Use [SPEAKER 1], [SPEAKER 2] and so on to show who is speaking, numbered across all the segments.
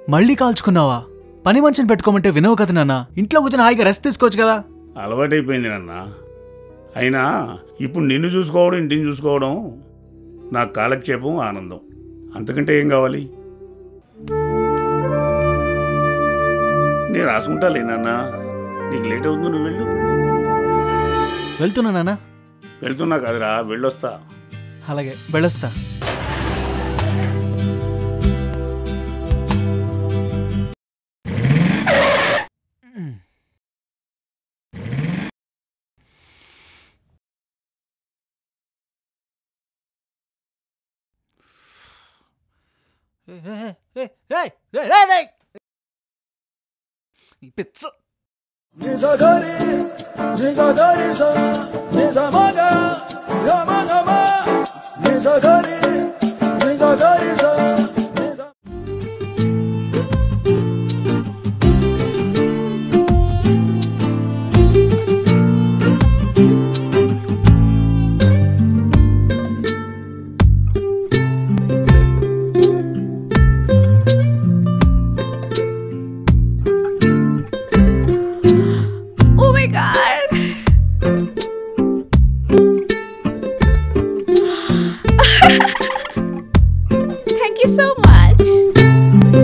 [SPEAKER 1] మళ్ళీ కాల్చుకున్నావా పని మనిషిని పెట్టుకోమంటే వినవు కదా నాన్న ఇంట్లో కూర్చొని హాయిగా రెస్ట్ తీసుకోవచ్చు కదా
[SPEAKER 2] అలవాటైపోయింది నాన్న అయినా ఇప్పుడు నిన్ను చూసుకోవడం ఇంటిని చూసుకోవడం నా కాలక్షేపం ఆనందం అంతకంటే ఏం కావాలి నేను రాసుకుంటాలే నాన్న నీకు లేట్ అవుతుంది నువ్వు వెళ్ళు
[SPEAKER 1] వెళ్తున్నా నాన్న
[SPEAKER 2] వెళ్తున్నా కదరా వెళ్ళొస్తా
[SPEAKER 1] అలాగే వెళ్ళొస్తా పిచ్చ
[SPEAKER 3] Nizagari, nizagari sa, nizamaga, yamagama. Nizagari, nizagari sa, niza.
[SPEAKER 4] Oh my god! Thank you so much.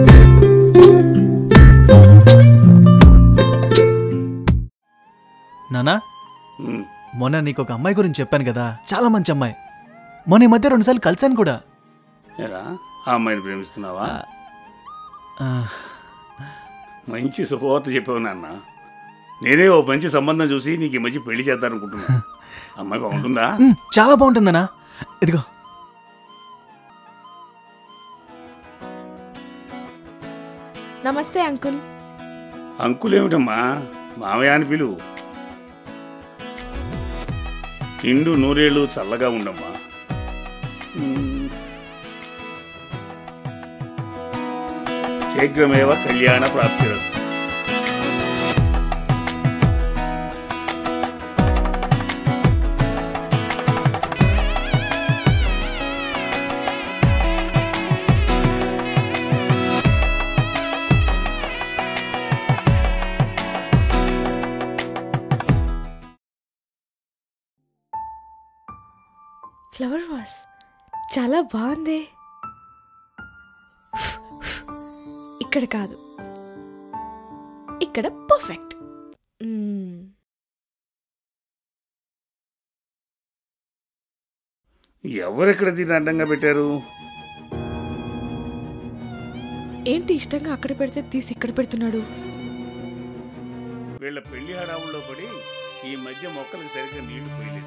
[SPEAKER 1] నానా
[SPEAKER 2] ఉమ్,
[SPEAKER 1] మొన్న నీకు ఒక అమ్మాయి గురించి చెప్పాను కదా చాలా మంచి అమ్మాయి మొన్న ఈ మధ్య రెండుసార్లు కలిశాను కూడా
[SPEAKER 2] ఏరా ఆ అమ్మాయిని ప్రేమిస్తున్నావా
[SPEAKER 1] ఆ,
[SPEAKER 2] మంచి శుభవార్త చెప్పావు నాన్న నేనే ఓ మంచి సంబంధం చూసి నీకు ఈ మధ్య పెళ్లి చేద్దామనుకుంటున్నా అమ్మాయి బాగుంటుందా
[SPEAKER 1] మ్, చాలా బాగుంటుందనా ఇదిగో
[SPEAKER 4] నమస్తే అంకుల్
[SPEAKER 2] అంకులేమిటమ్మా మామయ్య అని పిలువు నిండు నూరేళ్ళు చల్లగా ఉండమ్మా ఉమ్. శీఘ్రమేవ కళ్యాణ ప్రాప్తిరస్తు
[SPEAKER 4] ఫ్లవర్ వాస్ చాలా బాగుంది ఇక్కడ కాదు ఇక్కడ పర్ఫెక్ట్
[SPEAKER 2] ఎవరెక్కడ దీన్ని అడ్డంగా పెట్టారు
[SPEAKER 4] ఏంటి ఇష్టంగా అక్కడ పెడితే తీసి ఇక్కడ పెడుతున్నాడు
[SPEAKER 2] వీళ్ళ పెళ్లి హడావుల్లో పడి ఈ మధ్య మొక్కలకు సరిగ్గా నీళ్లు పోయలేదు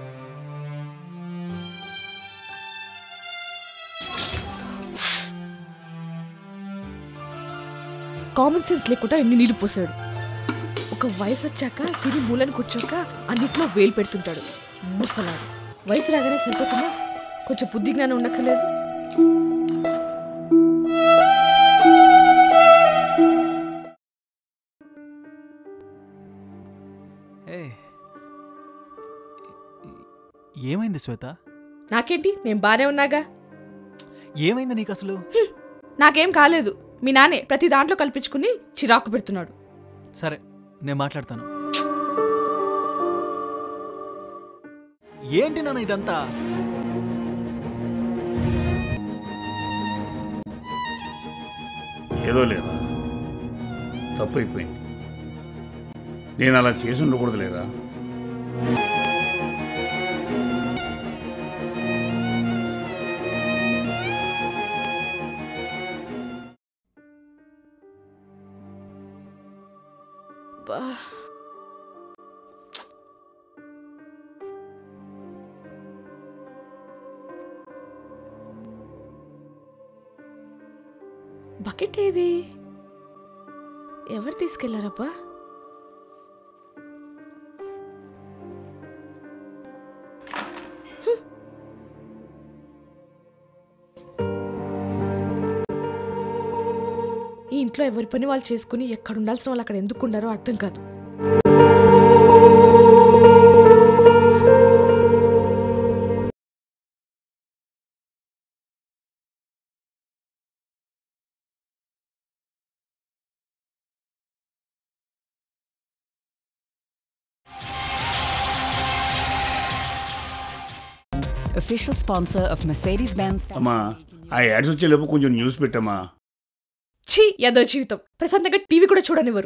[SPEAKER 4] కామన్ సెన్స్ లేకుండా ఎన్ని నీళ్లు పోసాడు ఒక వయసు వచ్చాక తిని మూలని కూర్చోక అన్నిట్లో వేలు పెడుతుంటాడు ముసలాడు వయసు రాగానే సరిపోతుందా కొంచెం బుద్ధి జ్ఞానం ఉండక్కర్లేదు
[SPEAKER 1] ఏ ఏమైంది శ్వేత
[SPEAKER 4] నాకేంటి నేను బానే ఉన్నాగా
[SPEAKER 1] ఏమైంది నీకు అసలు
[SPEAKER 4] నాకేం కాలేదు మీ నాన్నే ప్రతి దాంట్లో కల్పించుకుని చిరాకు పెడుతున్నాడు
[SPEAKER 1] సరే నేను మాట్లాడతాను ఏంటి నాన్న ఇదంతా
[SPEAKER 2] ఏదో లేదా తప్పైపోయింది నేను అలా చేసి ఉండకూడదు లేదా
[SPEAKER 4] బా. బకెట్ ఏది ఎవరు తీసుకెళ్లారబ్బా హ్మ్. ఈ ఇంట్లో ఎవరి పని వాళ్ళు చేసుకుని ఎక్కడ ఉండాల్సిన వాళ్ళు అక్కడ ఎందుకు ఉండారో అర్థం కాదు
[SPEAKER 5] official sponsor of Mercedes-Benz.
[SPEAKER 2] అమ్మా ఆ యాడ్స్ వచ్చేలోపు కొంచెం న్యూస్ పెట్టమ్మా
[SPEAKER 4] ఛీ యాదవ్ జీవితం ప్రశాంతంగా టీవీ కూడా చూడనివ్వరు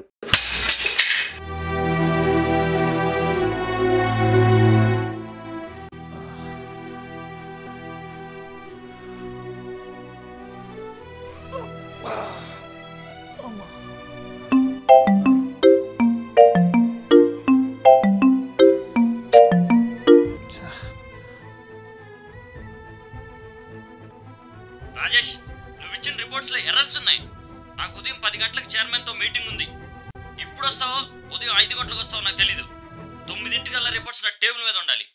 [SPEAKER 6] రాజేష్ నువ్వు ఇచ్చిన రిపోర్ట్స్లో ఎర్రర్స్ ఉన్నాయి నాకు ఉదయం పది గంటలకు చైర్మన్తో మీటింగ్ ఉంది ఇప్పుడు వస్తావో ఉదయం ఐదు గంటలకు వస్తావో నాకు తెలీదు తొమ్మిదింటికల్లా రిపోర్ట్స్ నా టేబుల్ మీద ఉండాలి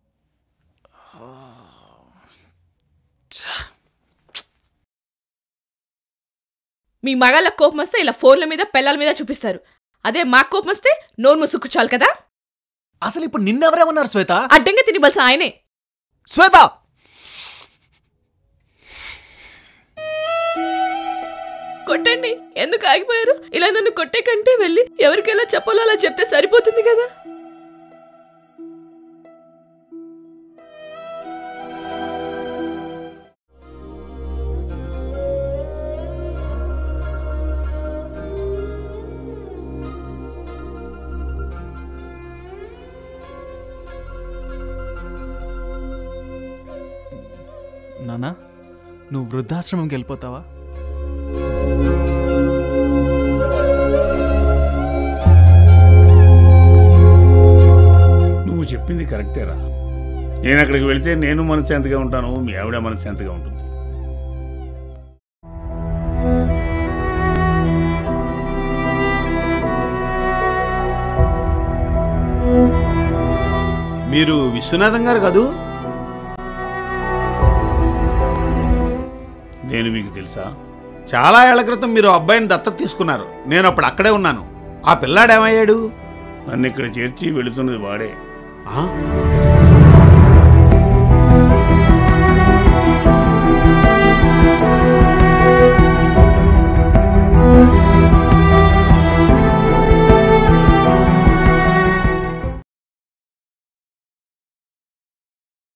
[SPEAKER 4] మీ మగాళ్ళ కోపం వస్తే ఇలా ఫోన్ల మీద పిల్లల మీద చూపిస్తారు అదే మా కోపం వస్తే నోరు ముసుక్కు చాలు కదా
[SPEAKER 1] అసలు ఇప్పుడు నిన్నెవరేమన్నారు శ్వేత
[SPEAKER 4] అడ్డంగా తినిబల్సిన ఆయనే
[SPEAKER 1] శ్వేత
[SPEAKER 4] కొట్టండి ఎందుకు ఆగిపోయారు ఇలా నన్ను కొట్టే కంటే వెళ్ళి ఎవరికి ఎలా చెప్పాలో అలా చెప్తే సరిపోతుంది కదా
[SPEAKER 1] నానా నువ్వు వృద్ధాశ్రమంకి వెళ్ళిపోతావా
[SPEAKER 2] నువ్వు చెప్పింది కరెక్టేరా నేను అక్కడికి వెళితే నేను మనశ్శాంతిగా ఉంటాను మీ ఆవిడ మనశ్శాంతిగా ఉంటుంది
[SPEAKER 7] మీరు విశ్వనాథం గారు కదూ
[SPEAKER 2] నేను మీకు తెలుసా
[SPEAKER 7] చాలా ఏళ్ల క్రితం మీరు అబ్బాయిని దత్తత తీసుకున్నారు నేను అప్పుడు అక్కడే ఉన్నాను ఆ పిల్లాడేమయ్యాడు
[SPEAKER 2] నన్ను ఇక్కడ చేర్చి వెళుతున్నది వాడే
[SPEAKER 7] ఆ?